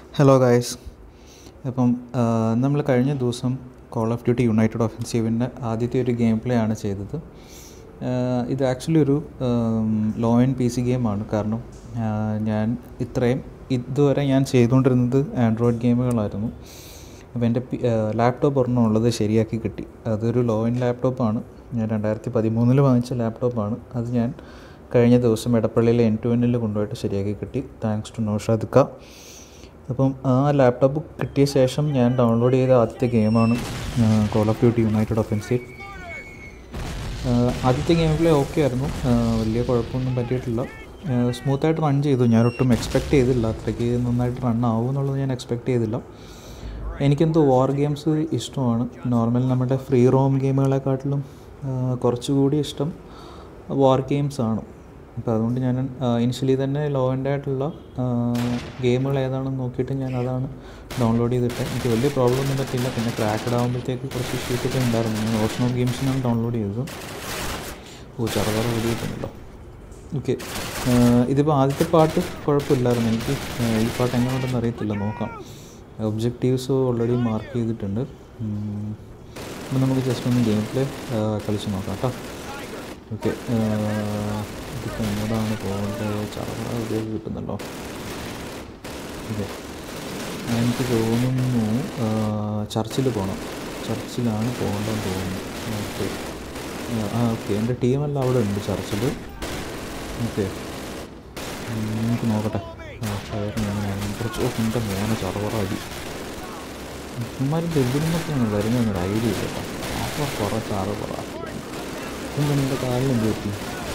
Hello guys അപ്പം നമ്മൾ കഴിഞ്ഞ ദിവസം കോൾ ഓഫ് ഡ്യൂട്ടി യുണൈറ്റഡ് ഒഫൻസീവിൻ്റെ ആദ്യത്തെ ഒരു ഗെയിം പ്ലേ ആണ് ചെയ്തത് ആഹ് ഇത് ആക്ച്വലി ഒരു ലോ ആൻഡ് പി സി ഗെയിമാണ് കാരണം ആഹ് ഞാൻ ഇത്രയും ഇതുവരെ ഞാൻ ചെയ്തുകൊണ്ടിരുന്നത് ആൻഡ്രോയിഡ് ഗെയിമുകളായിരുന്നു അപ്പോൾ എൻ്റെ ലാപ്ടോപ്പ് ഒരെണ്ണം ഉള്ളത് ശരിയാക്കി കിട്ടി അതൊരു ലോ എൻഡ് ലാപ്ടോപ്പാണ് ഞാൻ രണ്ടായിരത്തി പതിമൂന്നിൽ വാങ്ങിച്ച ലാപ്ടോപ്പാണ് അത് ഞാൻ കഴിഞ്ഞ ദിവസം എടപ്പള്ളിയിലെ എൻ ടു എന്നിൽ കൊണ്ടുപോയിട്ട് ശരിയാക്കി കിട്ടി താങ്ക്സ് ടു നൗഷാദ് ക അപ്പം ആ ലാപ്ടോപ്പ് കിട്ടിയ ശേഷം ഞാൻ ഡൗൺലോഡ് ചെയ്ത ആദ്യത്തെ ഗെയിമാണ് call of duty united offensive ആദ്യത്തെ ഗെയിം പ്ലേ ഓക്കെ ആയിരുന്നു ആഹ് വലിയ കുഴപ്പമൊന്നും പറ്റിയിട്ടില്ല സ്മൂത്തായിട്ട് റൺ ചെയ്തു ഞാൻ ഒട്ടും എക്സ്പെക്റ്റ് ചെയ്തില്ല അത്രയ്ക്ക് നന്നായിട്ട് റൺ ആവും എന്നുള്ളത് ഞാൻ എക്സ്പെക്റ്റ് ചെയ്തില്ല എനിക്കെന്തോ വാർ ഗെയിംസ് ഇഷ്ടമാണ് നോർമൽ നമ്മുടെ ഫ്രീ റോം ഗെയിമുകളെക്കാട്ടിലും ആഹ് കുറച്ചുകൂടി ഇഷ്ടം വാർ ഗെയിംസ് ആണ് അപ്പോൾ അതുകൊണ്ട് ഞാൻ ഇനിഷ്യലി തന്നെ ലോ എൻഡ് ആയിട്ടുള്ള ഗെയിമുകൾ ഏതാണെന്ന് നോക്കിയിട്ട് ഞാൻ അതാണ് ഡൗൺലോഡ് ചെയ്തിട്ട് എനിക്ക് വലിയ പ്രോബ്ലം ഒന്നും പറ്റില്ല പിന്നെ ക്രാക്കഡ് ആകുമ്പോഴത്തേക്ക് കുറച്ച് ഇഷ്യൂസ് ഒക്കെ ഉണ്ടായിരുന്നു ഞാൻ ഓഷൻ ഓഫ് ഗെയിംസിനാണ് ഡൗൺലോഡ് ചെയ്തത് ഓ ചെറുതാറ ഓടിയിട്ടുണ്ടല്ലോ ഓക്കെ ഇതിപ്പോൾ ആദ്യത്തെ പാട്ട് കുഴപ്പമില്ലായിരുന്നു എനിക്ക് ആഹ് ഈ പാട്ട് എങ്ങനെയുണ്ടെന്ന് അറിയത്തില്ല നോക്കാം ഒബ്ജക്റ്റീവ്സ് ഓൾറെഡി മാർക്ക് ചെയ്തിട്ടുണ്ട് ഉം. അപ്പോൾ നമുക്ക് ജസ്റ്റ് ഒന്ന് ഗെയിം പ്ലേ കളിച്ച് നോക്കാം കേട്ടോ ഓക്കെ ഇതിപ്പോൾ എന്നോടാണ് പോകേണ്ടത് ചറവറ ഉപയോഗം കിട്ടുന്നല്ലോ ഓക്കെ എനിക്ക് തോന്നുന്നു ചർച്ചിൽ പോകണം ചർച്ചിലാണ് പോകേണ്ടതെന്ന് തോന്നുന്നു ഓക്കെ ആ ഓക്കെ എൻ്റെ ടീമെല്ലാം അവിടെ ഉണ്ട് ചർച്ചിൽ ഓക്കെ നമുക്ക് നോക്കട്ടെ ആ ഫയറിന് എങ്ങനെയാണ് കുറച്ച് ഓ എൻ്റെ മോനെ ചറവറ അടി ഇമാരും ബെല്ലിനൊക്കെയാണ് വരുന്നൊരു ഐഡിയ ഇല്ല കേട്ടോ അപ്പോൾ കുറേ ചറവറ എന്താ നിൻ്റെ കാലിന് എന്ത് പറ്റി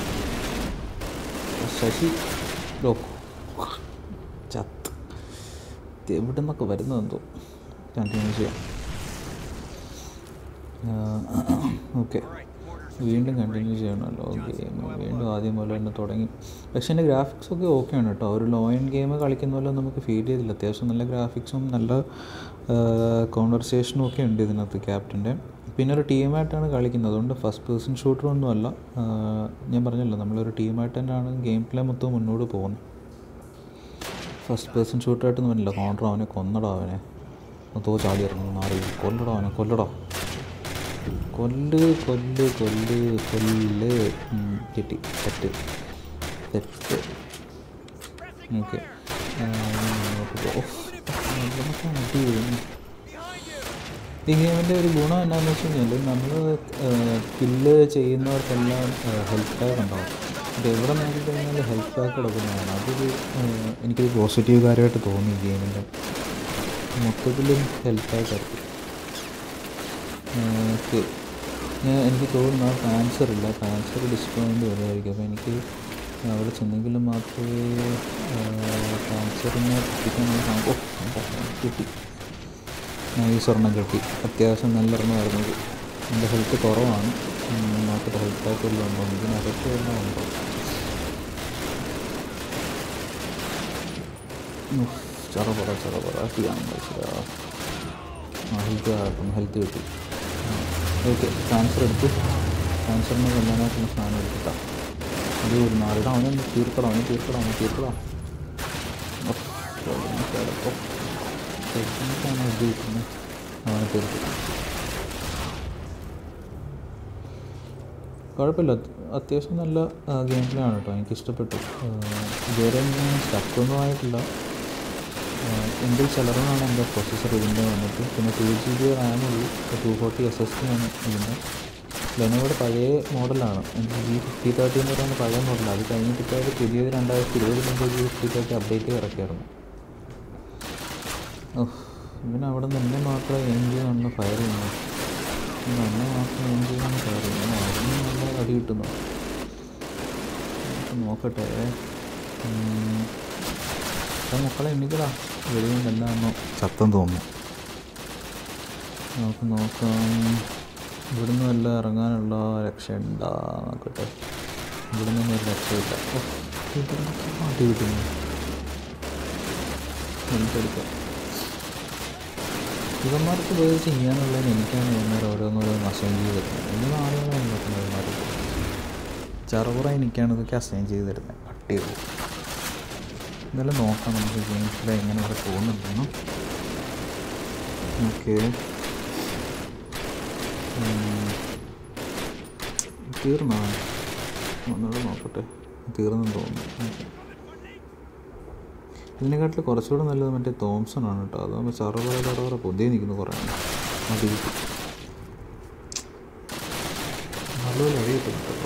ശശി ലോ ചത്ത് ഇത് എവിടെ നിന്നൊക്കെ വരുന്നതെന്തോ കണ്ടിന്യൂ ചെയ്യാം ഓക്കെ വീണ്ടും കണ്ടിന്യൂ ചെയ്യണമല്ലോ ഗെയിം വീണ്ടും ആദ്യം പോലെ തന്നെ തുടങ്ങി പക്ഷേ എൻ്റെ ഗ്രാഫിക്സ് ഒക്കെ ഓക്കെയാണ് കേട്ടോ ഒരു ലോ എൻഡ് ഗെയിം കളിക്കുന്ന പോലെ നമുക്ക് ഫീൽ ചെയ്തില്ല അത്യാവശ്യം നല്ല ഗ്രാഫിക്സും നല്ല കോൺവെർസേഷനും ഒക്കെ ഉണ്ട് ഇതിനകത്ത് ക്യാപ്റ്റൻ്റെ പിന്നെ ഒരു ടീമായിട്ടാണ് കളിക്കുന്നത് അതുകൊണ്ട് ഫസ്റ്റ് പേഴ്സൺ ഷൂട്ടർ ഒന്നുമല്ല ഞാൻ പറഞ്ഞല്ലോ നമ്മളൊരു ടീമായിട്ട് തന്നെയാണ് ഗെയിം പ്ലേ മൊത്തം മുന്നോട്ട് പോകുന്നത് ഫസ്റ്റ് പേഴ്സൺ ഷൂട്ടറായിട്ടൊന്നും പറ്റില്ല കോൺട്ര അവനെ കൊന്നടോ അവനെ തോ ചാടി ഇറങ്ങുന്നു മാറി കൊല്ലടോ അവനെ കൊല്ലടോ കൊല്ല് കൊല്ല് കൊല്ല് കൊല്ല് ഉം, കിട്ടി തെറ്റ് തെറ്റ് ഓക്കെ അടി വീഴുന്നു ഈ ഗെയിമിൻ്റെ ഒരു ഗുണം എന്താണെന്ന് വെച്ച് കഴിഞ്ഞാൽ നമ്മൾ കില്ല് ചെയ്യുന്നവർക്കെല്ലാം ഹെൽത്ത് പാക്ക് ഉണ്ടാവും അത് എവിടെ നോക്കി കഴിഞ്ഞാൽ ഹെൽത്ത് പാക്ക് കിടക്കുന്നതാണ് അതൊരു ഏഹ്, എനിക്കൊരു പോസിറ്റീവ് കാര്യമായിട്ട് തോന്നി ഈ ഗെയിമിൻ്റെ മൊത്തത്തിലും ഹെൽത്ത് പാക്ക് ആയിരിക്കും ഓക്കെ ഞാൻ എനിക്ക് തോന്നുന്നു ആ ക്യാൻസർ ഇല്ല ക്യാൻസർ ഡിസ്കൗണ്ട് വരുമായിരിക്കും അപ്പോൾ എനിക്ക് അവിടെ ചെന്നെങ്കിലും മാത്രമേ ക്യാൻസറിനെ കിട്ടിക്കാനുള്ള സംഭവം കിട്ടി ഈ സ്വർണ്ണം കിട്ടി അത്യാവശ്യം നല്ല ഒരെണ്ണമായിരുന്നു ഇത് എൻ്റെ ഹെൽത്ത് കുറവാണ് ഉം, നോക്കട്ടെ ഹെൽത്ത് പാക്ക് വല്ലതും ഉണ്ടോ ഇതിനകത്ത് വല്ലതും ഉണ്ടോ ഉഫ്, ചറപറ ചറപറ ചെയ്യാൻ പറ്റില്ല ആ ഹെൽത്ത് ആക്കും ഹെൽത്ത് കിട്ടി ഓക്കെ ക്യാൻസർ എടുത്തു ക്യാൻസറിനെ കൊല്ലാനായിട്ടുള്ള സാധനം എടുത്തിട്ടാ അത് ഒരു നാളിട അവനെ തീർക്കട അവനെ തീർക്കട അവനെ തീർക്കട ാണ് ഇത് കിട്ടുന്നത് അവനെ തീർത്തു കുഴപ്പമില്ല അത്യാവശ്യം നല്ല ഗെയിം പ്ലേ ആണ് കേട്ടോ എനിക്ക് ഇഷ്ടപ്പെട്ടു ഇതുവരെ ഞാൻ സ്റ്റക്കൊന്നും ആയിട്ടില്ല എങ്കിൽ ചിലറിനാണ് എൻ്റെ പ്രൊസസ്സർ ഇതിൻ്റെ വന്നിട്ട് പിന്നെ ടു ജി ബി റാമുള്ളൂ two forty S S D ആണ് ഇതിൻ്റെ ലെനോയുടെ പഴയ മോഡലാണ് എനിക്ക് ജി ഫിഫ്റ്റി തേർട്ടി എന്ന് പറയുന്ന പഴയ മോഡലാണ് അത് കഴിഞ്ഞിട്ട് ഇപ്പോൾ ഒരു പുതിയത് രണ്ടായിരത്തി ഇരുപതിലെന്തോ ജി ഫിഫ്റ്റി തേർട്ടി അപ്ഡേറ്റ് ഇറക്കിയായിരുന്നു ഓഹ് ഇവന് അവിടെ നിന്ന് എന്നെ മാത്രം എയിം ചെയ്യുന്ന ഫയർ ചെയ്യുന്നു ഇവന് എന്നെ മാത്രം എയിം ചെയ്യുന്ന ഫയർ ചെയ്യുന്നു അവിടെ നിന്ന് നല്ല അടി കിട്ടുന്നു നമുക്ക് നോക്കട്ടെ ഉം. എടാ മക്കളെ എണ്ണിക്കടാ വെളിയിൽ നിന്നെല്ലാം ചത്തം തോന്നുന്നു നമുക്ക് നോക്കാം ഇവിടുന്ന് വല്ല ഇറങ്ങാനുള്ള രക്ഷ ഉണ്ടാ നോക്കട്ടെ ഇവിടുന്ന് ഒരു രക്ഷയില്ല ഓ, ഇവിടുന്നൊക്കെ മാറ്റി കിട്ടുന്നു എനിക്കെടുക്കാം ഇവന്മാർക്ക് പോയി ചെയ്യാനുള്ളതിന് എനിക്കാണ് ഇവന്മാർ ഓരോന്നോരോന്ന് അസൈൻ ചെയ്ത് തരുന്നത് ഇന്ന് ആളുകളാണ് നോക്കുന്നത് ഇവന്മാർക്ക് ചെറുപുറ എനിക്കാണ് ഇതൊക്കെ അസൈൻ ചെയ്ത് തരുന്നത് കട്ട് ചെയ്തു എന്തായാലും നോക്കാം നമുക്ക് ഗെയിം പ്ലേ എങ്ങനെ ഇവിടെ പോകുന്നുണ്ടെന്ന് ഓക്കെ തീർന്നോ ഒന്നുകൂടെ നോക്കട്ടെ തീർന്നെന്ന് തോന്നുന്നു ഓക്കെ ഇതിനെക്കാട്ടിൽ കുറച്ചുകൂടെ നല്ലത് മറ്റേ തോംസൺ ആണ് കേട്ടോ അതാകുമ്പോൾ ചറവറ ചറവറ പൊതിയെ നിൽക്കുന്നു കുറേ മതി നല്ലപോലെ അഴി കിട്ടുന്നു കേട്ടോ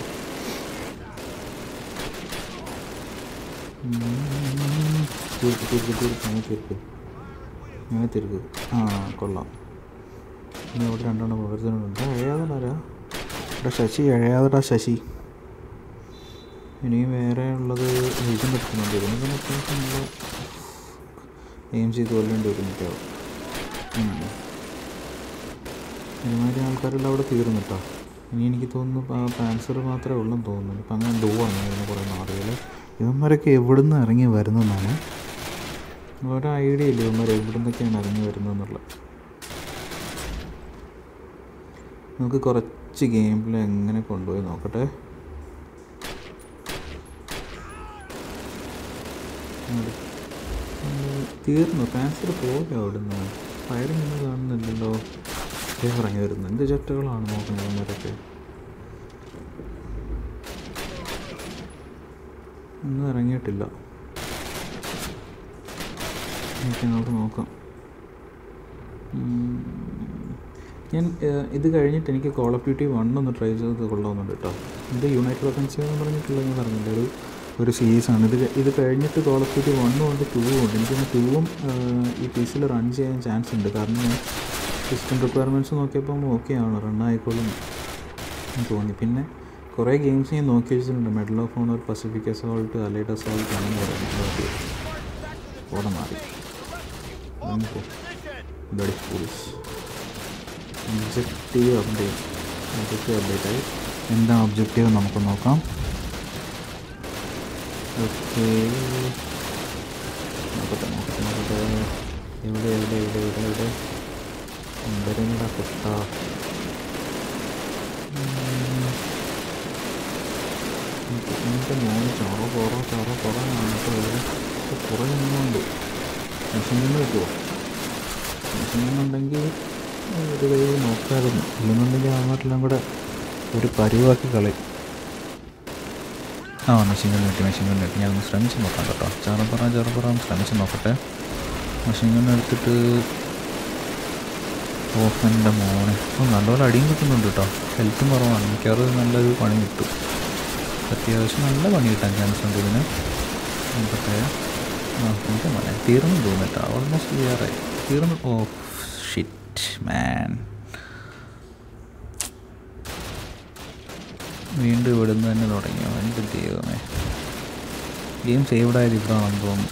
തീർക്ക് തീർക്ക് തീർക്ക് അങ്ങനെ തീർക്ക് അങ്ങനെ തീർക്ക് ആ കൊള്ളാം ഇനി അവിടെ രണ്ടെണ്ണം പ്രവർത്തനമുണ്ട് അഴയാതടാ എടാ ശശി അഴയാതടാ ശശി ഇനിയും വേറെ ഉള്ളത് എഴുതാൻ പറ്റുന്നുണ്ട് ഇതിനൊക്കെ അത്യാവശ്യം നല്ല എയിം ചെയ്ത് കൊല്ലേണ്ടി വരും മിക്കവാറും ഒരുമാതിരി ആൾക്കാരെല്ലാം അവിടെ തീർന്നിട്ടോ ഇനി എനിക്ക് തോന്നുന്നു പാൻസർ മാത്രമേ ഉള്ളെന്ന് തോന്നുന്നു ഇപ്പം അങ്ങനെ ഡൂ ആണ് ഇതിനെ കുറേ നാടുകൾ ഇവന്മാരൊക്കെ എവിടെ നിന്ന് ഇറങ്ങി വരുന്നതെന്നാണ് ഒരു ഐഡിയ ഇല്ല ഇവന്മാർ എവിടെ നിന്നൊക്കെയാണ് ഇറങ്ങി വരുന്നതെന്നുള്ളത് നമുക്ക് കുറച്ച് ഗെയിം പ്ലേ എങ്ങനെ കൊണ്ടുപോയി നോക്കട്ടെ തീർന്നു ഫാൻസിൽ പോയി അവിടുന്ന് ഫയറിംഗ് ഒന്നും കാണുന്നില്ലല്ലോ ഇതേ ഇറങ്ങി വരുന്നു എന്ത് ചട്ടകളാണ് നോക്കുന്നത് ഇവന്മാരൊക്കെ ഒന്നും ഇറങ്ങിയിട്ടില്ല ഓക്കെ നമുക്ക് നോക്കാം ഉം. ഞാൻ ഏഹ്, ഇത് കഴിഞ്ഞിട്ട് എനിക്ക് കോൾ ഓഫ് ഡ്യൂട്ടി വൺ ഒന്ന് ട്രൈ ചെയ്ത് കൊള്ളാമെന്നുണ്ട് കേട്ടോ ഇത് യുണൈറ്റഡ് ഒഫൻസീവ് എന്ന് പറഞ്ഞിട്ടുള്ള ഞാൻ പറഞ്ഞില്ല ഒരു ഒരു സീരീസാണ് ഇത് ക- ഇത് കഴിഞ്ഞിട്ട് കോൾ ഓഫ് ഡ്യൂട്ടി വണ്ണും ഉണ്ട് ടൂവും ഉണ്ട് എനിക്ക് ടൂവും ഈ പി സിയിൽ റൺ ചെയ്യാൻ ചാൻസ് ഉണ്ട് കാരണം ഞാൻ സിസ്റ്റം റിക്വയർമെൻറ്റ്സ് നോക്കിയപ്പം ഓക്കെ ആണ് റൺ ആയിക്കോളും എന്ന് തോന്നി പിന്നെ കുറേ ഗെയിംസ് ഞാൻ നോക്കി വെച്ചിട്ടുണ്ട് medal of honour pacific assault allied assault അങ്ങനെ പറയുന്നത് ഓടെ മാറി bloody fools objective update objective update ആയി എന്താണ് ഒബ്ജക്റ്റീവ് നമുക്ക് നോക്കാം ഓക്കെ നോക്കട്ടെ നോക്കട്ടെ നോക്കട്ടെ എവിടെ എവിടെ എവിടെ എവിടെ എവിടെ എന്തരങ്ങടാ കുട്ട എൻ്റെ മോന് ചറ കുറ ചറ കുറവാണ് കേട്ടോ ഇവിടെ ഇപ്പോൾ കുറേ എണ്ണമുണ്ട് മെഷീൻ ഗണ്ണ് കിട്ടുമോ മെഷീൻ ഗണ്ണുണ്ടെങ്കിൽ ഒരു കൈ നോക്കാമായിരുന്നു ഇല്ലെന്നുണ്ടെങ്കിൽ അങ്ങോട്ടെല്ലാം കൂടെ ഒരു പരുവാക്കി കളയും ആ മെഷീൻ ഗണ്ണ് കിട്ടി മെഷീൻ ഗണ്ണ് കിട്ടി ഞാനൊന്ന് ശ്രമിച്ച് നോക്കാം കേട്ടോ ചെറുപറ ചെറുപറ ഒന്ന് ശ്രമിച്ച് നോക്കട്ടെ മെഷീൻ ഗണ്ണ് എടുത്തിട്ട് ഓഫ് എൻ്റെ മോനെ ഓ നല്ലപോലെ അടിയും കിട്ടുന്നുണ്ട് കേട്ടോ ഹെൽത്തും കുറവാണ് മിക്കവാറും നല്ലൊരു പണി കിട്ടും അത്യാവശ്യം നല്ല പണി കിട്ടാൻ ചാൻസ് ഉണ്ട് ഇതിന് നോക്കട്ടെ ആ എൻ്റെ മോനെ തീർന്നു തോന്നിട്ടോ ഓൾമോസ്റ്റ് ക്ലിയറായി തീർന്നു ഓ ഷിറ്റ് മാൻ വീണ്ടും ഇവിടുന്ന് തന്നെ തുടങ്ങിയോ എൻ്റെ ദൈവമേ ഗെയിം സേവ്ഡ് ആയത് ഇവിടാണെന്ന് തോന്നുന്നു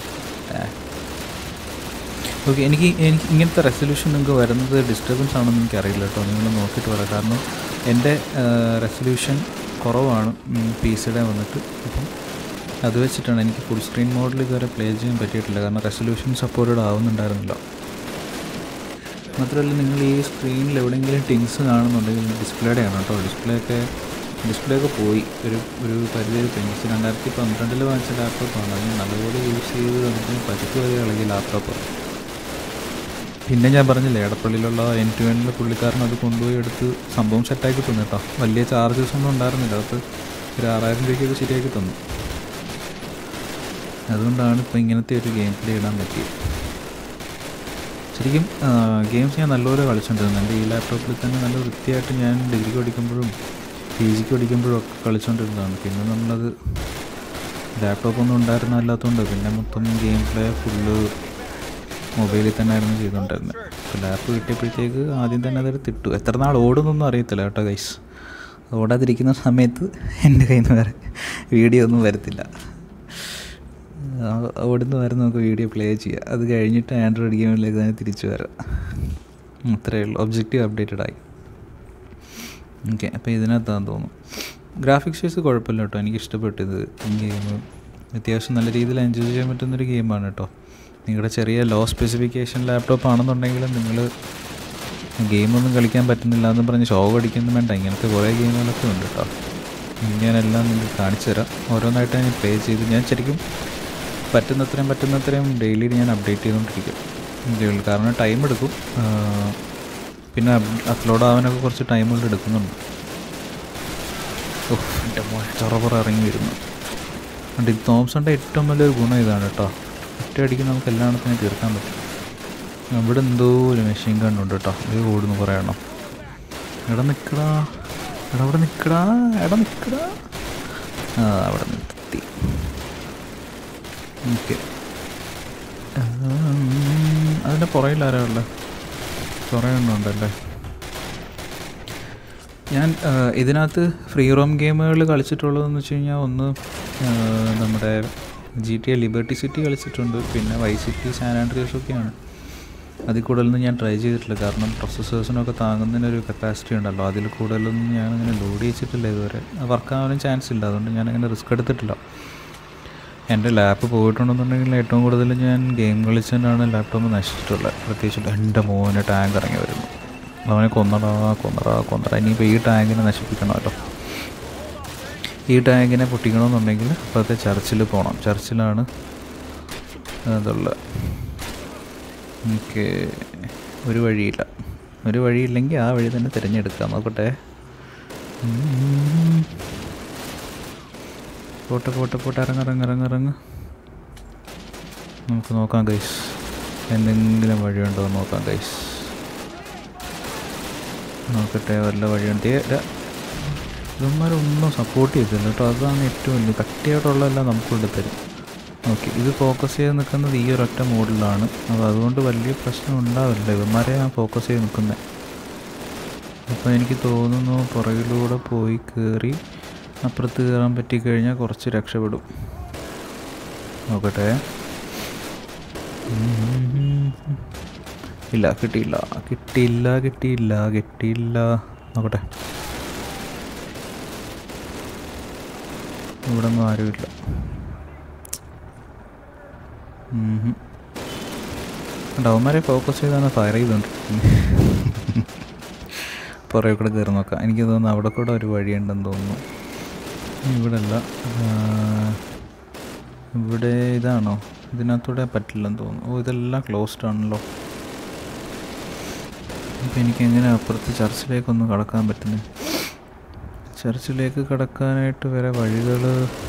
ഓക്കെ എനിക്ക് എനിക്ക് ഇങ്ങനത്തെ റെസൊല്യൂഷൻ നിങ്ങൾക്ക് വരുന്നത് ഡിസ്റ്റർബൻസ് ആണെന്ന് എനിക്കറിയില്ല കേട്ടോ നിങ്ങൾ നോക്കിയിട്ട് പറയാം കാരണം എൻ്റെ റെസൊല്യൂഷൻ കുറവാണ് പി സിയുടെ വന്നിട്ട് അപ്പം അത് വെച്ചിട്ടാണ് എനിക്ക് ഫുൾ സ്ക്രീൻ മോഡിൽ ഇതുവരെ പ്ലേ ചെയ്യാൻ പറ്റിയിട്ടില്ല കാരണം റെസൊല്യൂഷൻ സപ്പോർട്ടഡ് ആവുന്നുണ്ടായിരുന്നില്ല മാത്രമല്ല നിങ്ങൾ ഈ സ്ക്രീനിൽ എവിടെയെങ്കിലും ടിങ്സ് കാണുന്നുണ്ടെങ്കിൽ ഡിസ്പ്ലേയുടെ ആണ് കേട്ടോ ഡിസ്പ്ലേ ഒക്കെ ഡിസ്പ്ലേ ഒക്കെ പോയി ഒരു ഒരു പരിധി ടിങ്സ് രണ്ടായിരത്തി പന്ത്രണ്ടിൽ വാങ്ങിച്ച ലാപ്ടോപ്പാണ് അതിന് നല്ലപോലെ യൂസ് ചെയ്ത് നമുക്ക് പതിപ്പ് വരെ ഇളകിയ ലാപ്ടോപ്പാണ് പിന്നെ ഞാൻ പറഞ്ഞില്ലേ എടപ്പള്ളിയിലുള്ള എൻ ടു എനിൽ പുള്ളിക്കാരൻ അത് കൊണ്ടുപോയി എടുത്ത് സംഭവം സെറ്റാക്കി തന്നു കേട്ടോ വലിയ ചാർജസ് ഒന്നും ഉണ്ടായിരുന്നില്ല അത് ഒരു ആറായിരം രൂപയ്ക്കൊക്കെ ശരിയാക്കി തന്നു അതുകൊണ്ടാണ് ഇപ്പോൾ ഇങ്ങനത്തെ ഒരു ഗെയിം പ്ലേ ഇടാൻ പറ്റിയത് ശരിക്കും ഗെയിംസ് ഞാൻ നല്ലപോലെ കളിച്ചുകൊണ്ടിരുന്നു എൻ്റെ ഈ ലാപ്ടോപ്പിൽ തന്നെ നല്ല വൃത്തിയായിട്ട് ഞാൻ ഡിഗ്രിക്ക് പഠിക്കുമ്പോഴും പി ജിക്ക് പഠിക്കുമ്പോഴും ഒക്കെ കളിച്ചുകൊണ്ടിരുന്നതാണ് പിന്നെ നമ്മളത് ലാപ്ടോപ്പ് ഒന്നും ഉണ്ടായിരുന്നല്ലാത്തതുകൊണ്ട് പിന്നെ മൊത്തം ഗെയിം പ്ലേ ഫുള്ള് മൊബൈലിൽ തന്നെ ആയിരുന്നു ചെയ്തുകൊണ്ടിരുന്നത് അപ്പോൾ ലാപ്പ് കിട്ടിയപ്പോഴത്തേക്ക് ആദ്യം തന്നെ അതെടുത്ത് ഇട്ടു എത്ര നാൾ ഓടുന്നൊന്നും അറിയത്തില്ല കേട്ടോ ഗൈസ് ഓടാതിരിക്കുന്ന സമയത്ത് എൻ്റെ കയ്യിൽ നിന്ന് വേറെ വീഡിയോ ഒന്നും വരത്തില്ല ആ, ഓടുന്ന വരെ നമുക്ക് വീഡിയോ പ്ലേ ചെയ്യാം അത് കഴിഞ്ഞിട്ട് ആൻഡ്രോയിഡ് ഗെയിമിലേക്ക് തന്നെ തിരിച്ചു വരാം അത്രയേ ഉള്ളൂ ഒബ്ജക്റ്റീവ് അപ്ഡേറ്റഡ് ആയി ഓക്കെ അപ്പോൾ ഇതിനകത്താന്ന് തോന്നുന്നു ഗ്രാഫിക്സ് വൈസ് കുഴപ്പമില്ല കേട്ടോ എനിക്ക് ഇഷ്ടപ്പെട്ടു ഇത് ഗെയിം അത്യാവശ്യം നല്ല രീതിയിൽ എൻജോയ് ചെയ്യാൻ പറ്റുന്നൊരു ഗെയിമാണ് കേട്ടോ നിങ്ങളുടെ ചെറിയ ലോ സ്പെസിഫിക്കേഷൻ ലാപ്ടോപ്പ് ആണെന്നുണ്ടെങ്കിലും നിങ്ങൾ ഗെയിമൊന്നും കളിക്കാൻ പറ്റുന്നില്ല എന്ന് പറഞ്ഞ് ഷോ അടിക്കുന്നു വേണ്ട ഇങ്ങനത്തെ കുറേ ഗെയിമുകളൊക്കെ ഉണ്ട് കേട്ടോ ഞാനെല്ലാം നിങ്ങൾക്ക് കാണിച്ചു തരാം ഓരോന്നായിട്ട് ഞാൻ പ്ലേ ചെയ്ത് ഞാൻ ശരിക്കും പറ്റുന്നത്രയും പറ്റുന്നത്രയും ഡെയിലി ഞാൻ അപ്ഡേറ്റ് ചെയ്തുകൊണ്ടിരിക്കും ഇതേയുള്ളൂ കാരണം ടൈം എടുക്കും ആ, പിന്നെ അപ്ലോഡ് ആവാനൊക്കെ കുറച്ച് ടൈമുകൾ എടുക്കുന്നുണ്ട് ഓഹ് എൻ്റെ മോൻ ചറപറ ഇറങ്ങി വരുന്നു അതുകൊണ്ട് ഈ തോംസണിൻ്റെ ഏറ്റവും വലിയൊരു ഗുണം ഇതാണ് കേട്ടോ ഒറ്റയടിക്ക് നമുക്ക് എല്ലായിടത്തിനും തീർക്കാൻ പറ്റും ഇവിടെ എന്തോ ഒരു മെഷീൻ കണ്ണുണ്ട് കേട്ടോ ഇത് ഓടുന്നു കുറേ എണ്ണം എടാ നിൽക്കടാ എടാ അവിടെ നിൽക്കടാ എടാ നിൽക്കടാ ആ അവിടെ നിർത്തി ഓക്കെ അതിൻ്റെ പുറകിൽ ആരാ ഉള്ളത് കുറേ എണ്ണം ഉണ്ടല്ലേ ഞാൻ ആ, ഇതിനകത്ത് ഫ്രീ റോം ഗെയിമുകൾ കളിച്ചിട്ടുള്ളതെന്ന് വെച്ച് കഴിഞ്ഞാൽ ഒന്ന് ആ, നമ്മുടെ G T A liberty city കളിച്ചിട്ടുണ്ട് പിന്നെ വൈ സിറ്റി സാൻ ആൻഡ്രിയസ് ഒക്കെയാണ് അതിൽ കൂടുതലൊന്നും ഞാൻ ട്രൈ ചെയ്തിട്ടില്ല കാരണം പ്രൊസസ്സേഴ്സിനൊക്കെ താങ്ങുന്നതിനൊരു കപ്പാസിറ്റി ഉണ്ടല്ലോ അതിൽ കൂടുതലൊന്നും ഞാൻ അങ്ങനെ ലോഡ് ചെയ്യിച്ചിട്ടില്ല ഇതുവരെ വർക്കാവാനും ചാൻസ് ഇല്ല അതുകൊണ്ട് ഞാൻ അങ്ങനെ റിസ്ക് എടുത്തിട്ടില്ല എൻ്റെ ലാപ്പ് പോയിട്ടുണ്ടെന്നുണ്ടെങ്കിൽ ഏറ്റവും കൂടുതൽ ഞാൻ ഗെയിം കളിച്ചതിനാണ് ലാപ്ടോപ്പ് നശിച്ചിട്ടുള്ളത് പ്രത്യേകിച്ച് എൻ്റെ മോനെ ടാങ്ക് ഇറങ്ങി വരുന്നു അവനെ കൊന്നടാ കൊന്നടാ കൊന്നടാ ഇനിയിപ്പോൾ ഈ ടാങ്കിനെ നശിപ്പിക്കണമല്ലോ ഈ ടാങ്കിനെ പൊട്ടിക്കണമെന്നുണ്ടെങ്കിൽ അപ്പോഴത്തെ ചർച്ചിൽ പോകണം ചർച്ചിലാണ് അതുള്ളത് എനിക്ക് ഒരു വഴിയില്ല ഒരു വഴിയില്ലെങ്കിൽ ആ വഴി തന്നെ തിരഞ്ഞെടുക്കാം നോക്കട്ടെ ഉം. പോട്ടെ പോട്ടെ പോട്ടെ ഇറങ്ങ ഇറങ്ങ ഇറങ്ങ ഇറങ്ങ നമുക്ക് നോക്കാം ഗൈസ് എന്തെങ്കിലും വഴിയുണ്ടോ എന്ന് നോക്കാം ഗൈസ് നോക്കട്ടെ വല്ല വഴിയുണ്ട് ഇവന്മാരൊന്നും സപ്പോർട്ട് ചെയ്തില്ല കേട്ടോ അതാണ് ഏറ്റവും വലിയ കട്ടിയായിട്ടുള്ളതെല്ലാം നമുക്ക് കൊണ്ട് തരും ഓക്കെ ഇത് ഫോക്കസ് ചെയ്ത് നിൽക്കുന്നത് ഈ ഒരൊറ്റ മോഡിലാണ് അപ്പോൾ അതുകൊണ്ട് വലിയ പ്രശ്നം ഉണ്ടാവില്ല ഇവന്മാരെ ഞാൻ ഫോക്കസ് ചെയ്ത് നിൽക്കുന്നത് അപ്പോൾ എനിക്ക് തോന്നുന്നു പുറകിലൂടെ പോയി കയറി അപ്പുറത്ത് കയറാൻ പറ്റിക്കഴിഞ്ഞാൽ കുറച്ച് രക്ഷപ്പെടും നോക്കട്ടെ ഇല്ല കിട്ടിയില്ല കിട്ടിയില്ല കിട്ടിയില്ല കിട്ടിയില്ല നോക്കട്ടെ ഇവിടെ ഒന്നും ആരുമില്ല ഡൗമാരെ ഫോക്കസ് ചെയ്താണ് ഫയർ ചെയ്തുകൊണ്ടിരിക്കുന്നത് പുറകെ കൂടെ കയറി നോക്കാം എനിക്ക് തോന്നുന്നു അവിടെ കൂടെ ഒരു വഴിയുണ്ടെന്ന് തോന്നുന്നു ഇവിടെ അല്ല ആ, ഇവിടെ ഇതാണോ ഇതിനകത്തൂടെ പറ്റില്ലെന്ന് തോന്നുന്നു ഓ ഇതെല്ലാം ക്ലോസ്ഡ് ആണല്ലോ അപ്പം എനിക്ക് എങ്ങനെ അപ്പുറത്ത് ചർച്ചിലേക്കൊന്നും കടക്കാൻ പറ്റുന്നത് ചർച്ചിലേക്ക് കടക്കാനായിട്ട് വേറെ വഴികൾ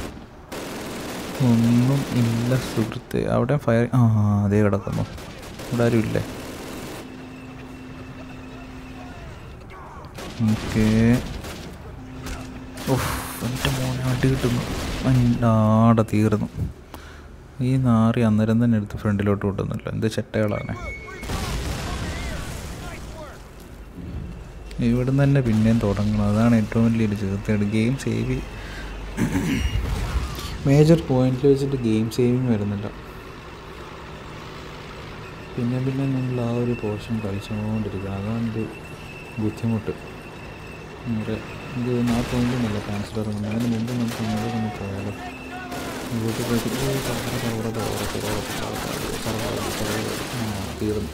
ഒന്നും ഇല്ല സുഹൃത്തെ അവിടെ ഫയർ ആ അതേ കിടക്കുന്നു ഇവിടെ ആരും ഇല്ലേ ഓക്കെ ഓഹ് എൻ്റെ മോനെ അടി കിട്ടുന്നു ആടെ തീർന്നു ഈ നാറി അന്നേരം തന്നെ എടുത്ത് ഫ്രണ്ടിലോട്ട് കൊണ്ടുവന്നില്ല എന്ത് ചെട്ടകളാണ് ഇവിടുന്ന് തന്നെ പിന്നെയും തുടങ്ങണം അതാണ് ഏറ്റവും വലിയൊരു ചേർത്തേട് ഗെയിം സേവ് മേജർ പോയിന്റിൽ വെച്ചിട്ട് ഗെയിം സേവിങ് വരുന്നില്ല പിന്നെ പിന്നെ നമ്മൾ ആ ഒരു പോർഷൻ കളിച്ചുകൊണ്ടിരിക്കണം അതാണ് ഒരു ബുദ്ധിമുട്ട് നമ്മുടെ ഇത് ആ പോയിന്റ് നല്ല ക്യാൻസൽ ഇറങ്ങുന്നത് അതിന് മുമ്പ് നമുക്ക് അങ്ങോട്ട് ഒന്ന് പോയാലോ ഇങ്ങോട്ട് പോയിട്ട് ഈ കറ കറ കറ കറ കറ കറ കറ കറ ആ തീർന്നു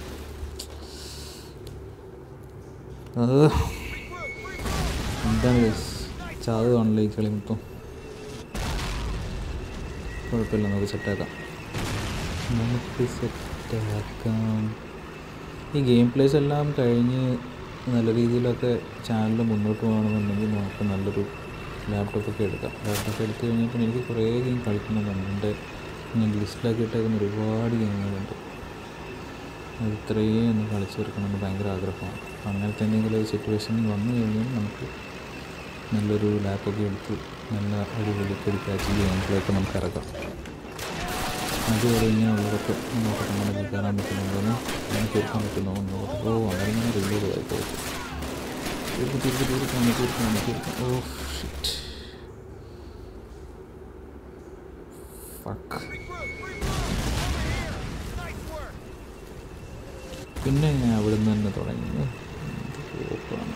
അത് എന്താണ് ഗൈസ് ചാത് കാണില്ല ഈ കളി മൊത്തം കുഴപ്പമില്ല നമുക്ക് സെറ്റാക്കാം നമുക്ക് സെറ്റാക്കാം ഈ ഗെയിം പ്ലേസ് എല്ലാം കഴിഞ്ഞ് നല്ല രീതിയിലൊക്കെ ചാനൽ മുന്നോട്ട് പോകണമെന്നുണ്ടെങ്കിൽ നമുക്ക് നല്ലൊരു ലാപ്ടോപ്പൊക്കെ എടുക്കാം ലാപ്ടോപ്പ് എടുത്തു കഴിഞ്ഞാൽ പിന്നെ എനിക്ക് കുറേ ഗെയിം കളിക്കണമെന്നുണ്ട് എൻ്റെ ഞാൻ ലിസ്റ്റിലാക്കി ഇട്ടേക്കുന്ന ഒരുപാട് ഗെയിമുകളുണ്ട് അത് ഇത്രയും ഒന്ന് കളിച്ചു തീർക്കണമെന്ന് ഭയങ്കര ആഗ്രഹമാണ് അങ്ങനത്തെ എന്തെങ്കിലും ഒരു സിറ്റുവേഷനിൽ വന്നു കഴിഞ്ഞാൽ നമുക്ക് നല്ലൊരു ലാപ്പൊക്കെ എടുത്ത് നല്ല അടിപൊളി പൊടിക്കാച്ച് ഗെയിംസിലൊക്കെ നമുക്ക് ഇറക്കാം അതുവരെ ഇങ്ങനെയുള്ളതൊക്കെ നോക്കട്ടെ നമുക്ക് കയറാൻ പറ്റുന്നുണ്ടോന്ന് അങ്ങനെ തീർക്കാൻ പറ്റുന്നോ എന്ന് നോക്കട്ടെ ഓ അങ്ങനെ ഇങ്ങനെ റിലീവ് ആയിക്കോ തീർക്കും തീർക്കും തീർക്കാം തീർക്കാം തീർക്കാം ഓ ഷിറ്റ് ഫക്ക് പിന്നെ ഞാൻ അവിടെ നിന്ന് തന്നെ തുടങ്ങി എന്ത് കോപ്പാണ്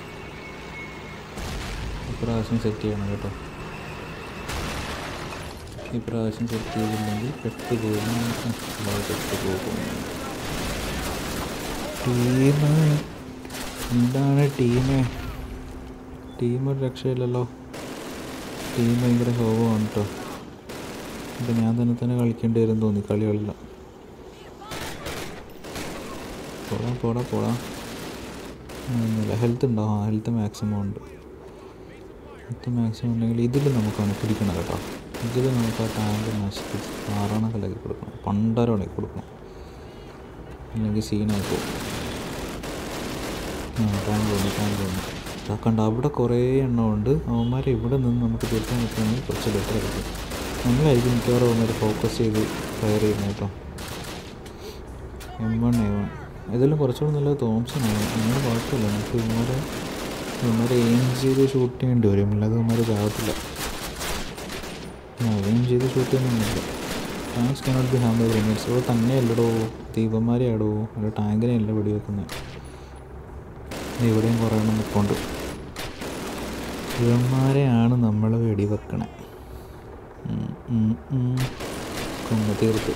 ഇപ്രാവശ്യം സെറ്റ് ചെയ്യണം കേട്ടോ ഇപ്രാവശ്യം സെറ്റ് ചെയ്തില്ലെങ്കിൽ പെട്ട് പോകും പെട്ട് പോകും ടീം എന്താണ് ടീം ടീം ഒരു രക്ഷയില്ലല്ലോ ടീം ഭയങ്കര ശോഭമാണ് കേട്ടോ അപ്പം ഞാൻ തന്നെ തന്നെ കളിക്കേണ്ടി വരും തോന്നി കളികളില്ല പോടാ പോടാ പോടാ ഒന്നുമില്ല ഹെൽത്ത് ഉണ്ടോ ആ ഹെൽത്ത് മാക്സിമം ഉണ്ട് ഹെൽത്ത് മാക്സിമം ഉണ്ടെങ്കിൽ ഇതിൽ നമുക്കാണ് പിടിക്കണം കേട്ടോ ഇതിൽ നമുക്ക് ആ ടാങ്ക് നശിപ്പിച്ച് ആറണക്കിലാക്കി കൊടുക്കണം പണ്ടരമാക്കി കൊടുക്കണം അല്ലെങ്കിൽ സീനായി പോകും ആ ടാങ്ക് വന്നു ടാങ്ക് വന്നു ആ കണ്ട അവിടെ കുറേ എണ്ണം ഉണ്ട് അവന്മാരെ ഇവിടെ നിന്ന് നമുക്ക് തീർക്കാൻ പറ്റുകയാണെങ്കിൽ കുറച്ച് ബെറ്റർ ആയിരിക്കും നമ്മളായിരിക്കും മിക്കവാറും അവന്മാർ ഫോക്കസ് ചെയ്ത് ഫയർ ചെയ്യുന്നത് കേട്ടോ എം വൺ എ വൺ ഇതെല്ലാം കുറച്ചുകൂടി നല്ലത് തോംസണാണ് അങ്ങനെ കുഴപ്പമില്ല നമുക്ക് ഇവന്മാരെ ഇവന്മാരെ എയിം ചെയ്ത് ഷൂട്ട് ചെയ്യേണ്ടി വരും അല്ലാതെ ഇവന്മാർ ചാകത്തില്ല എയിം ചെയ്ത് ഷൂട്ട് ചെയ്യുന്നൊന്നുമില്ല ടാങ്ക്സ് കനോട്ട് ബി ഹാമ്പ് ഗ്രനേഡ്സ് ഇവിടെ തന്നെയല്ലടോ ദീപന്മാരെ ആടോ അല്ല ടാങ്കിനെ അല്ല വെടിവെക്കുന്നത് ഇവിടെയും കുറേ എണ്ണം നിൽപ്പുണ്ട് ഇവന്മാരെയാണ് നമ്മൾ വെടിവെക്കണേ ഉം, ഉം, ഉം. കൊന്ന് തീർത്ത്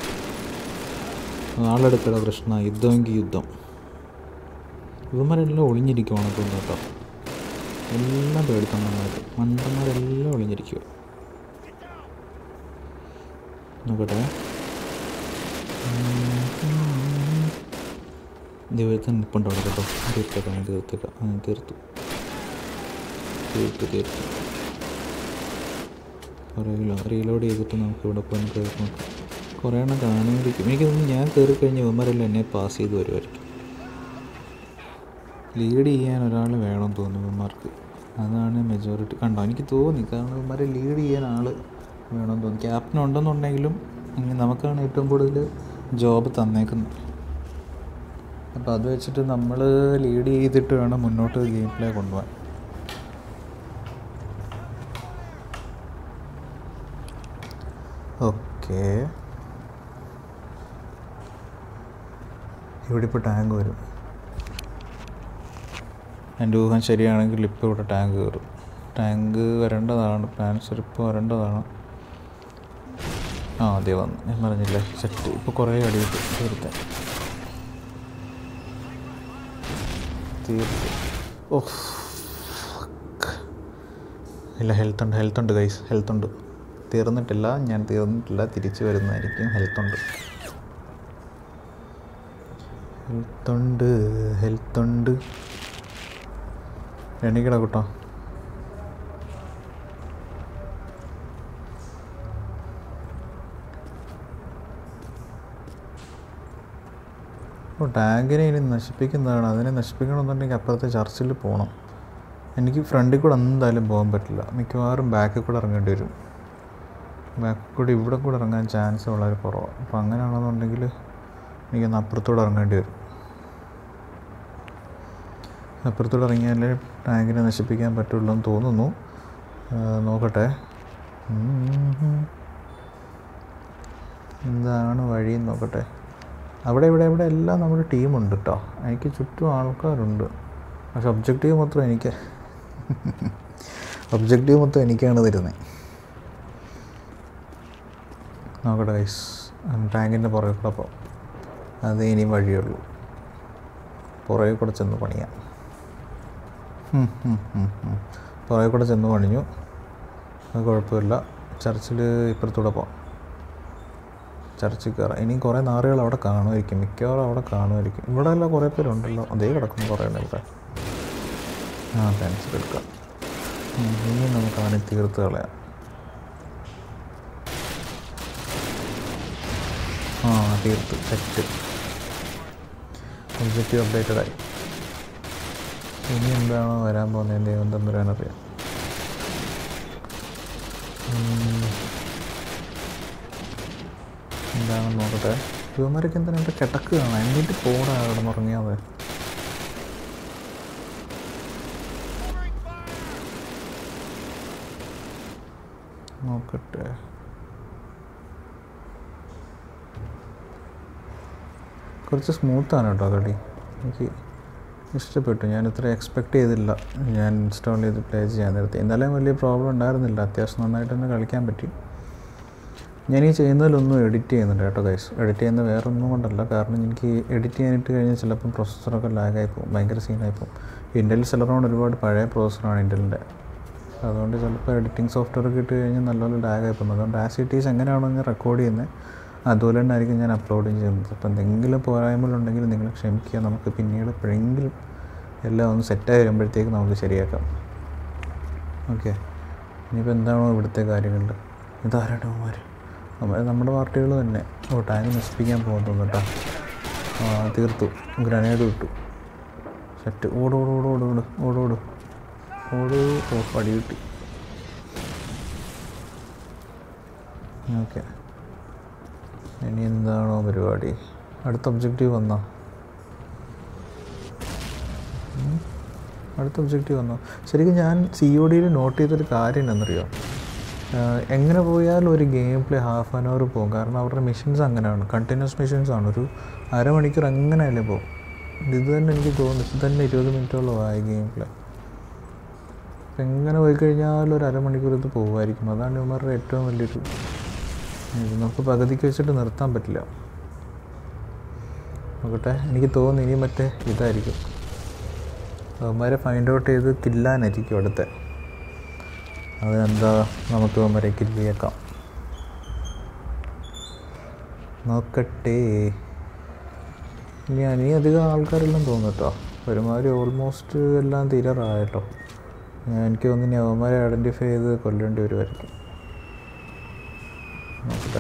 ആളെടുക്കട കൃഷ്ണ യുദ്ധമെങ്കിൽ യുദ്ധം ഇവന്മാരെല്ലാം ഒളിഞ്ഞിരിക്കുവാണ് തോന്നുന്നു കേട്ടോ എല്ലാം പേടിത്തമ്മമാർ മണ്ടന്മാരെല്ലാം ഒളിഞ്ഞിരിക്കുക നോക്കട്ടെ ദൈവത്തിന് നിൽപ്പുണ്ട് അവിടെ കേട്ടോ തീർത്തേക്കാം തീർത്തേക്കാം ആ തീർത്തു തീർത്തു തീർത്തു റീലോ റീലോഡ് ചെയ്തിട്ട് നമുക്ക് ഇവിടെ പോയി കയറി നോക്കാം കുറേ എണ്ണം കാണുമായിരിക്കും എനിക്ക് തോന്നുന്നു ഞാൻ കയറി കഴിഞ്ഞ ഇവന്മാരെല്ലാം എന്നെ പാസ് ചെയ്ത് വരുമായിരിക്കും ലീഡ് ചെയ്യാൻ ഒരാൾ വേണം തോന്നുന്നു ഇവന്മാർക്ക് അതാണ് മെജോറിറ്റി കണ്ടോ എനിക്ക് തോന്നി കാരണം ഇവന്മാരെ ലീഡ് ചെയ്യാൻ ആൾ വേണം തോന്നി ക്യാപ്റ്റൻ ഉണ്ടെന്നുണ്ടെങ്കിലും ഇനി നമുക്കാണ് ഏറ്റവും കൂടുതൽ ജോബ് തന്നേക്കുന്നത് അപ്പോൾ അത് വെച്ചിട്ട് നമ്മൾ ലീഡ് ചെയ്തിട്ട് വേണം മുന്നോട്ട് ഗെയിം പ്ലേ കൊണ്ടുപോകാൻ ഓക്കെ ഇവിടെ ഇപ്പോൾ ടാങ്ക് വരും എൻ്റെ ഊഹം ശരിയാണെങ്കിൽ ഇപ്പോൾ ഇവിടെ ടാങ്ക് കയറും ടാങ്ക് വരേണ്ടതാണ് പ്ലാൻസർ ഇപ്പോൾ വരേണ്ടതാണ് ആ അതെ വന്നു ഞാൻ പറഞ്ഞില്ലേ സെറ്റ് ഇപ്പോൾ കുറേ അടി കിട്ടും തീർത്ത തീർത്ത് ഓ ഇല്ല ഹെൽത്ത് ഉണ്ട് ഹെൽത്ത് ഉണ്ട് ഗൈസ് ഹെൽത്ത് ഉണ്ട് തീർന്നിട്ടില്ല ഞാൻ തീർന്നിട്ടില്ല തിരിച്ചു വരുന്നതായിരിക്കും ഹെൽത്ത് ഉണ്ട് ഹെൽത്ത് ഉണ്ട് ഹെൽത്ത് ഉണ്ട് എണീക്കട കൂട്ടോ അപ്പോൾ ടാങ്കിനെ ഇനി നശിപ്പിക്കുന്നതാണ് അതിനെ നശിപ്പിക്കണമെന്നുണ്ടെങ്കിൽ അപ്പുറത്തെ ചർച്ചിൽ പോകണം എനിക്ക് ഫ്രണ്ടിൽ കൂടെ എന്തായാലും പോകാൻ പറ്റില്ല മിക്കവാറും ബാക്കിൽ കൂടെ ഇറങ്ങേണ്ടി വരും ബാക്കിൽ കൂടെ ഇവിടെ കൂടെ ഇറങ്ങാൻ ചാൻസ് വളരെ കുറവാണ് അപ്പോൾ അങ്ങനെയാണെന്നുണ്ടെങ്കിൽ എനിക്കൊന്ന് അപ്പുറത്തൂടെ ഇറങ്ങേണ്ടി വരും അപ്പുറത്തൂടെ ഇറങ്ങിയാലേ ടാങ്കിനെ നശിപ്പിക്കാൻ പറ്റുള്ളൂ എന്ന് തോന്നുന്നു ആ, നോക്കട്ടെ ഉം. എന്താണ് വഴി നോക്കട്ടെ അവിടെ ഇവിടെ ഇവിടെ എല്ലാം നമ്മുടെ ടീമുണ്ട് കേട്ടോ എനിക്ക് ചുറ്റും ആൾക്കാരുണ്ട് പക്ഷെ ഒബ്ജക്റ്റീവ് മൊത്തം എനിക്ക് ഒബ്ജക്റ്റീവ് മൊത്തം എനിക്കാണ് തരുന്നത് നോക്കട്ടെ ഗൈസ് ടാങ്കിൻ്റെ പുറകെ കൂടെ പോകാം അത് ഇനി വഴിയുള്ളൂ പുറകെ കൂടെ ചെന്ന് പണിയാം ഉം, ഉം, ഉം, ഉം. പുറകെ കൂടെ ചെന്ന് പണിഞ്ഞു അത് കുഴപ്പമില്ല ചർച്ചിൽ ഇപ്പുറത്തൂടെ പോകാം ചർച്ചിൽ കയറാം ഇനി കുറേ നാറുകൾ അവിടെ കാണുമായിരിക്കും മിക്കവാറും അവിടെ കാണുമായിരിക്കും ഇവിടെ എല്ലാം കുറേ പേരുണ്ടല്ലോ അതേ കിടക്കുന്നു കുറേ എണ്ണം ഇവിടെ ആ പെൻസിൽ എടുക്കാം ഉം, ഇനി നമുക്ക് അവനെ തീർത്ത് കളയാം ആ തീർത്ത് സെറ്റ് ഒബ്ജക്റ്റീവ് അപ്ഡേറ്റഡ് ആയി ഇനി എന്താണോ വരാൻ പോകുന്നത് ദൈവം തമ്പുരാനറിയാം ഉം. എന്താണെന്ന് നോക്കട്ടെ ഇവന്മാരൊക്കെ എന്തിനാ ഇവിടെ കിടക്കുകയാണ് എന്നിട്ട് പോടാ കിടന്നുറങ്ങിയാതെ നോക്കട്ടെ കുറച്ച് സ്മൂത്താണ് കേട്ടോ കളി എനിക്ക് ഇഷ്ടപ്പെട്ടു ഞാൻ ഇത്ര എക്സ്പെക്റ്റ് ചെയ്തില്ല ഞാൻ ഇൻസ്റ്റാൾ ചെയ്ത് പ്ലേ ചെയ്യാൻ നേരത്തെ എന്തായാലും വലിയ പ്രോബ്ലം ഉണ്ടായിരുന്നില്ല അത്യാവശ്യം നന്നായിട്ട് തന്നെ കളിക്കാൻ പറ്റി ഞാൻ ഈ ചെയ്യുന്നതിലൊന്നും എഡിറ്റ് ചെയ്യുന്നുണ്ട് കേട്ടോ ഗൈസ് എഡിറ്റ് ചെയ്യുന്ന വേറെ ഒന്നും കൊണ്ടല്ല കാരണം എനിക്ക് എഡിറ്റ് ചെയ്യാനിട്ട് കഴിഞ്ഞാൽ ചിലപ്പം പ്രൊസസ്സറൊക്കെ ലാഗായി പോകും ഭയങ്കര സീനായി പോകും ഇൻ്റൽ സെലറോൺ ഒരുപാട് പഴയ പ്രോസസ്സറാണ് ഇൻ്റലിൻ്റെ അപ്പോൾ അതുകൊണ്ട് ചിലപ്പോൾ എഡിറ്റിംഗ് സോഫ്റ്റ്വെയർ ഒക്കെ ഇട്ട് കഴിഞ്ഞാൽ നല്ലപോലെ ലാഗ് ആയി പോകുന്നത് അതുകൊണ്ട് ആസ് ഇറ്റ് ഈസ് എങ്ങനെയാണോ ഞാൻ റെക്കോർഡ് ചെയ്യുന്നത് അതുപോലെ തന്നെ ആയിരിക്കും ഞാൻ അപ്ലോഡ് ചെയ്യുന്നത് അപ്പോൾ എന്തെങ്കിലും പോരായ്മകളുണ്ടെങ്കിൽ നിങ്ങൾ ക്ഷമിക്കുക നമുക്ക് പിന്നീട് എപ്പോഴെങ്കിലും എല്ലാം ഒന്ന് സെറ്റായി വരുമ്പോഴത്തേക്ക് നമുക്ക് ശരിയാക്കാം ഓക്കെ ഇനിയിപ്പോൾ എന്താണോ ഇവിടുത്തെ കാര്യങ്ങളിൽ ഇതാരാണ് അവന്മാർ അവന്മാർ നമ്മുടെ പാർട്ടികൾ തന്നെ ഓ ടാങ്ക് നശിപ്പിക്കാൻ പോകുന്നു കേട്ടോ ആ തീർത്തു ഗ്രനേഡ് കിട്ടു സെറ്റ് ഓട് ഓട് ഓട് ഓട് ഓട് ഓട് ഓട് ഓട് ഓ പടി കിട്ടി ഓക്കെ ഇനി എന്താണോ പരിപാടി അടുത്ത ഒബ്ജക്റ്റീവ് വന്നോ ഉം. അടുത്ത ഒബ്ജക്റ്റീവ് വന്നോ ശരിക്കും ഞാൻ സി ഒ ഡിയിൽ നോട്ട് ചെയ്തൊരു കാര്യം എന്താണെന്നറിയോ ആഹ് എങ്ങനെ പോയാലും ഒരു game play half an hour പോകും കാരണം അവരുടെ മെഷീൻസ് അങ്ങനെയാണ് കണ്ടിന്യൂസ് മെഷീൻസ് ആണ് ഒരു അരമണിക്കൂർ എങ്ങനെയല്ലേ പോകും ഇത് തന്നെ എനിക്ക് തോന്നുന്നു ഇത് തന്നെ ഇരുപത് മിനിറ്റോളം ആയി ഗെയിം പ്ലേ അപ്പം എങ്ങനെ പോയി കഴിഞ്ഞാലും ഒരു അരമണിക്കൂർ ഇത് പോകുമായിരിക്കും അതാണ് ഇവന്മാരുടെ ഏറ്റവും വലിയൊരു ഇത് നമുക്ക് പകുതിക്ക് വെച്ചിട്ട് നിർത്താൻ പറ്റില്ല നോക്കട്ടെ എനിക്ക് തോന്നുന്നു ഇനി മറ്റേ ഇതായിരിക്കും അവന്മാരെ ഫൈൻഡ് ഔട്ട് ചെയ്ത് കില്ലാനായിരിക്കും അടുത്ത അതിനെന്താ നമുക്ക് അവന്മാരെ കില്ല് ചെയ്യേക്കാം നോക്കട്ടെ ഇനി ഇനി അധികം ആൾക്കാരെല്ലാം തോന്നും കേട്ടോ ഒരുമാതിരി ഓൾമോസ്റ്റ് എല്ലാം തീരാറായട്ടോ ഞാൻ എനിക്ക് തോന്നുന്നു ഇനി അവന്മാരെ ഐഡൻറ്റിഫൈ ചെയ്ത് കൊല്ലേണ്ടി വരുമായിരിക്കും നോക്കട്ടെ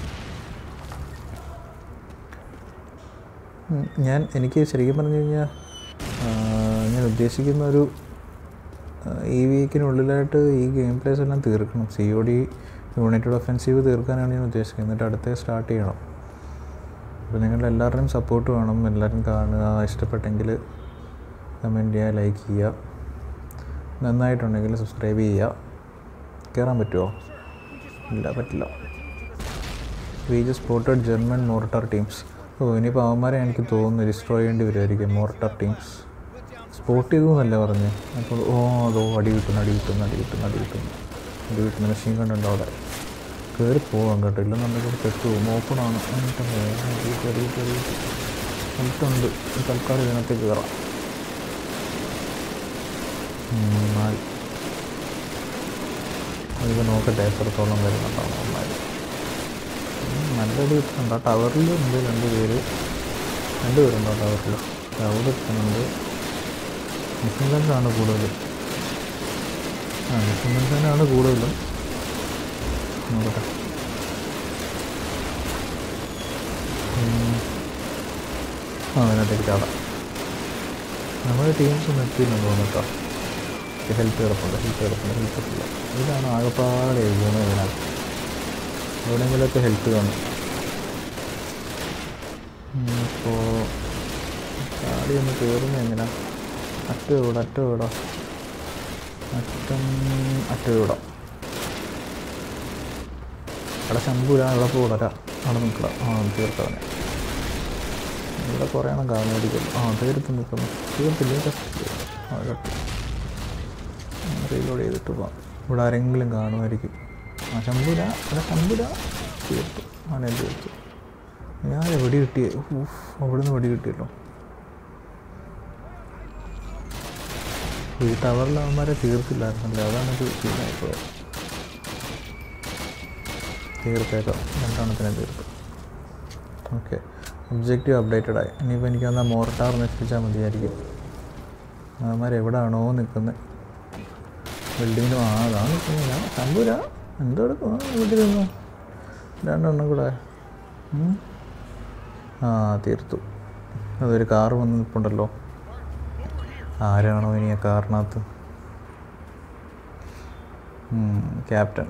ഉം, ഞാൻ എനിക്ക് ശരിക്കും പറഞ്ഞു കഴിഞ്ഞാൽ ആ, ഞാൻ ഉദ്ദേശിക്കുന്ന ഒരു ആ, ഈ വീക്കിനുള്ളിലായിട്ട് ഈ ഗെയിം പ്ലേസ് എല്ലാം തീർക്കണം C O D united offensive തീർക്കാനാണ് ഞാൻ ഉദ്ദേശിക്കുന്നത് എന്നിട്ട് അടുത്തേ സ്റ്റാർട്ട് ചെയ്യണം അപ്പോൾ നിങ്ങളുടെ എല്ലാവരുടെയും സപ്പോർട്ട് വേണം എല്ലാവരും കാണുക ഇഷ്ടപ്പെട്ടെങ്കിൽ കമൻറ്റ് ചെയ്യുക ലൈക്ക് ചെയ്യുക നന്നായിട്ടുണ്ടെങ്കിൽ സബ്സ്ക്രൈബ് ചെയ്യുക കയറാൻ പറ്റുമോ ഇല്ല പറ്റില്ല we just spotted German mortar teams oh ഇനിയിപ്പോൾ അവന്മാരെ എനിക്ക് തോന്നുന്നു ഡിസ്ട്രോയ് ചെയ്യേണ്ടി വരുമായിരിക്കും മോർട്ടർ ടീംസ് സ്പോട്ട് ചെയ്തു എന്നല്ലേ പറഞ്ഞ് അപ്പോൾ ഓ അതോ അടി കിട്ടുന്നു അടി കിട്ടുന്നു അടി കിട്ടുന്നു അടി കിട്ടുന്നു അടി കിട്ടുന്നു മെഷീൻ കണ്ടുണ്ടോ അവിടെ കയറി പോകാം കേട്ടോ ഇല്ലെന്നുണ്ടെങ്കിൽ പെട്ടു പോകും ഓപ്പണാണ് എന്നിട്ടുണ്ട് തൽക്കാലം ഇതിനകത്ത് കയറാം ഉം, നാല് ഇത് നോക്കട്ടെ എത്രത്തോളം വരുന്നുണ്ടാവും അവന്മാർ നല്ലത് കിട്ടുന്നുണ്ട് ആ ടവറിൽ ഉണ്ട് രണ്ട് പേര് രണ്ട് പേരുണ്ടോ ടവറിൽ ടവർ എത്തുന്നുണ്ട് മിഷൻ ഗൺസാണ് കൂടുതലും ആ മിഷൻ ഗൺസാണ് കൂടുതലും നോക്കട്ടെ ഉം. ആ അതിനകത്തേക്ക് ചാടാം നമ്മുടെ ടീംസ് ഒന്നും എത്തിയില്ലെന്ന് തോന്നുന്നു കേട്ടോ ഹെൽത്ത് കിടപ്പുണ്ട് ഹെൽത്ത് കിടപ്പുണ്ട് ഹെൽത്ത് കിടപ്പില്ല ഇതാണ് ആകെപ്പാടെ ഗുണം ഇതിനകത്ത് എവിടെയെങ്കിലുമൊക്കെ ഹെൽത്ത് കാണും ഇപ്പോൾ ചാടി ഒന്ന് കയറുന്നത് എങ്ങനെ അറ്റ വീട് അറ്റ വീടോ അറ്റം അറ്റ വീടോ അവിടെ ശമ്പൂരാ ഇവിടെ പോടാ അവിടെ നിൽക്കുക ആ തീർത്തവനെ ഇവിടെ കുറേ എണ്ണം കാണുമായിരിക്കും ആ തീർത്ത് നിൽക്കുന്നു തീർത്തില്ല just ആ കേട്ടോ റീലോഡ് ചെയ്തിട്ട് പോവാം ഇവിടെ ആരെങ്കിലും കാണുമായിരിക്കും ആ ശമ്പുര ഇവിടെ ശമ്പുര തീർത്തു അവനെ തീർത്തു ഞാൻ വെടി കിട്ടിയേ ഊഫ് അവിടുന്ന് വെടി കിട്ടിയല്ലോ ഈ ടവറിൽ അവന്മാരെ തീർത്തില്ലായിരുന്നല്ലോ അതാണ് ഇത് ഫീലായിപ്പോയത് തീർത്തേക്കാം രണ്ടെണ്ണത്തിനെ തീർത്തു ഓക്കെ ഒബ്ജക്റ്റീവ് അപ്ഡേറ്റഡ് ആയി ഇനിയിപ്പോൾ എനിക്ക് വന്നാൽ മോർട്ടാർ നശിപ്പിച്ചാൽ മതിയായിരിക്കും അവന്മാർ എവിടെയാണോ നിൽക്കുന്നത് ബിൽഡിങ്ങിന് ആ അതാണ് നിൽക്കുന്നത് ഞാൻ തമ്പൂര എന്തോ എടുക്കും വീട്ടിൽ നിന്നു രണ്ടെണ്ണം കൂടെ ഉം. ആ തീർത്തു അതൊരു കാറ് വന്ന് നിൽപ്പുണ്ടല്ലോ ആരാണോ ഇനി ആ കാറിനകത്ത് ക്യാപ്റ്റൻ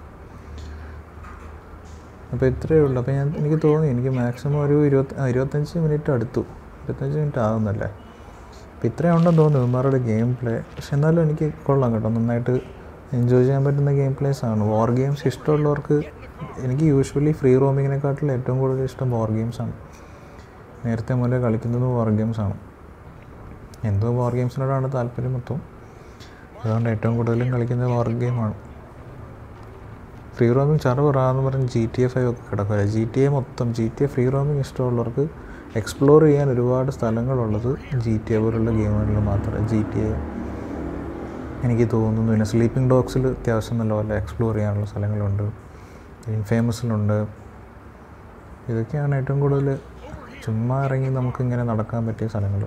അപ്പോൾ ഇത്രയേ ഉള്ളൂ അപ്പോൾ ഞാൻ എനിക്ക് തോന്നി എനിക്ക് മാക്സിമം ഒരു ഇരുപത്തി ആ, ഇരുപത്തഞ്ച് മിനിറ്റ് അടുത്തു ഇരുപത്തഞ്ച് മിനിറ്റ് ആകുന്നല്ലേ അപ്പോൾ ഇത്രയും ഉണ്ടെന്ന് തോന്നുന്നു ഇവന്മാരുടെ ഗെയിം പ്ലേ പക്ഷെ എന്നാലും എനിക്ക് കൊള്ളാം കേട്ടോ നന്നായിട്ട് എൻജോയ് ചെയ്യാൻ പറ്റുന്ന ഗെയിം പ്ലേസ് ആണ് വാർ ഗെയിംസ് ഇഷ്ടമുള്ളവർക്ക് എനിക്ക് യൂഷ്വലി ഫ്രീ റോമിങ്ങിനെക്കാട്ടിലും ഏറ്റവും കൂടുതൽ ഇഷ്ടം വാർ ഗെയിംസ് ആണ് നേരത്തെ മുതലേ കളിക്കുന്നത് വാർ ഗെയിംസ് ആണ് എന്തോ വാർ ഗെയിംസിനോടാണ് താല്പര്യം മൊത്തം അതുകൊണ്ട് ഏറ്റവും കൂടുതലും കളിക്കുന്നത് വാർ ഗെയിമാണ് ഫ്രീ റോമിങ് ചറവറ എന്ന് പറഞ്ഞ് ജി ടി എ ഫൈവ് ഒക്കെ കിടക്കുക ജി ടി എ മൊത്തം G T A free roaming ഇഷ്ടമുള്ളവർക്ക് എക്സ്പ്ലോർ ചെയ്യാൻ ഒരുപാട് സ്ഥലങ്ങളുള്ളത് ജി ടി എ പോലുള്ള ഗെയിമുകളിൽ മാത്രമേ ജി ടി എ എനിക്ക് തോന്നുന്നു പിന്നെ സ്ലീപ്പിംഗ് ഡോഗ്സിൽ അത്യാവശ്യം നല്ലപോലെ എക്സ്പ്ലോർ ചെയ്യാനുള്ള സ്ഥലങ്ങളുണ്ട് ഇൻഫേമസിലുണ്ട് ഇതൊക്കെയാണ് ഏറ്റവും കൂടുതൽ ചുമ്മാ ഇറങ്ങി നമുക്കിങ്ങനെ നടക്കാൻ പറ്റിയ സ്ഥലങ്ങൾ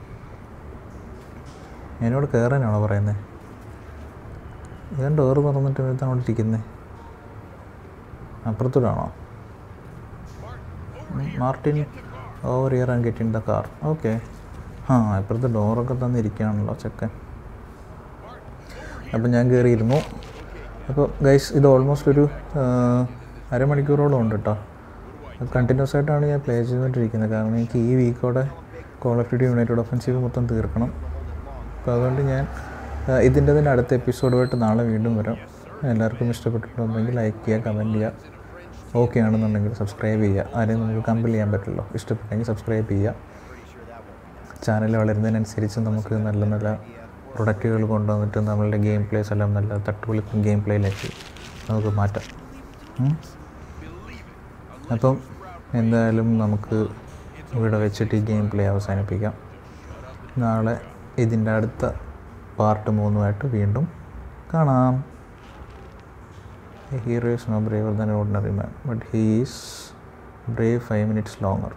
എന്നോട് കയറാനാണോ പറയുന്നത് ഇതാ ഡോറ് തുറന്നിട്ട് ഇതാണ് അവിടെ ഇരിക്കുന്നത് അപ്പുറത്തൂടാണോ Martin over here and get in the car okay ആ ഇപ്പുറത്തെ ഡോറൊക്കെ തന്നിരിക്കുകയാണല്ലോ ചെക്കൻ അപ്പം ഞാൻ കയറിയിരുന്നു അപ്പോൾ ഗൈസ് ഇത് ഓൾമോസ്റ്റ് ഒരു ആ, അരമണിക്കൂറോളം ഉണ്ട് കേട്ടോ കണ്ടിന്യൂസ് ആയിട്ടാണ് ഞാൻ പ്ലേ ചെയ്തുകൊണ്ടിരിക്കുന്നത് കാരണം എനിക്ക് ഈ വീക്കോടെ call of duty united offensive മൊത്തം തീർക്കണം അപ്പോൾ അതുകൊണ്ട് ഞാൻ ആ, ഇതിൻ്റെ തന്നെ അടുത്ത എപ്പിസോഡുമായിട്ട് നാളെ വീണ്ടും വരാം എല്ലാവർക്കും ഇഷ്ടപ്പെട്ടിട്ടുണ്ടെങ്കിൽ ലൈക്ക് ചെയ്യുക കമൻറ്റ് ചെയ്യുക ഓക്കെ ആണെന്നുണ്ടെങ്കിൽ സബ്സ്ക്രൈബ് ചെയ്യുക ആരെയും നമുക്ക് കമ്പൽ ചെയ്യാൻ പറ്റില്ല ഇഷ്ടപ്പെട്ടെങ്കിൽ സബ്സ്ക്രൈബ് ചെയ്യുക ചാനൽ വളരുന്നതിനനുസരിച്ച് നമുക്ക് നല്ല നല്ല പ്രൊഡക്റ്റുകൾ കൊണ്ടുവന്നിട്ട് നമ്മളുടെ ഗെയിം പ്ലേസ് എല്ലാം നല്ല തട്ടുപൊളിപ്പൻ ഗെയിം പ്ലേയിലേക്ക് നമുക്ക് മാറ്റാം ഉം. അപ്പം എന്തായാലും നമുക്ക് ഇവിടെ വെച്ചിട്ട് ഈ ഗെയിം പ്ലേ അവസാനിപ്പിക്കാം നാളെ ഇതിൻ്റെ അടുത്ത പാർട്ട് മൂന്നുമായിട്ട് വീണ്ടും കാണാം A hero is no braver than an ordinary man, but he is brave five minutes longer.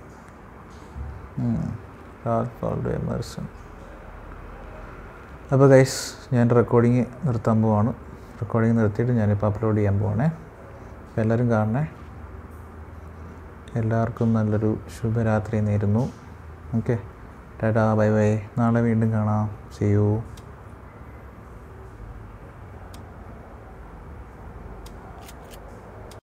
Ralph Waldo Emerson അപ്പോൾ ഗൈസ് ഞാൻ റെക്കോർഡിങ് നിർത്താൻ പോവാണ് റെക്കോർഡിങ് നിർത്തിയിട്ട് ഞാനിപ്പോൾ അപ്ലോഡ് ചെയ്യാൻ പോവാണേ അപ്പോൾ എല്ലാവരും കാണണേ എല്ലാവർക്കും നല്ലൊരു ശുഭരാത്രി നേരുന്നു ഓക്കെ ടാറ്റാ ബൈ ബൈ നാളെ വീണ്ടും കാണാം സി യു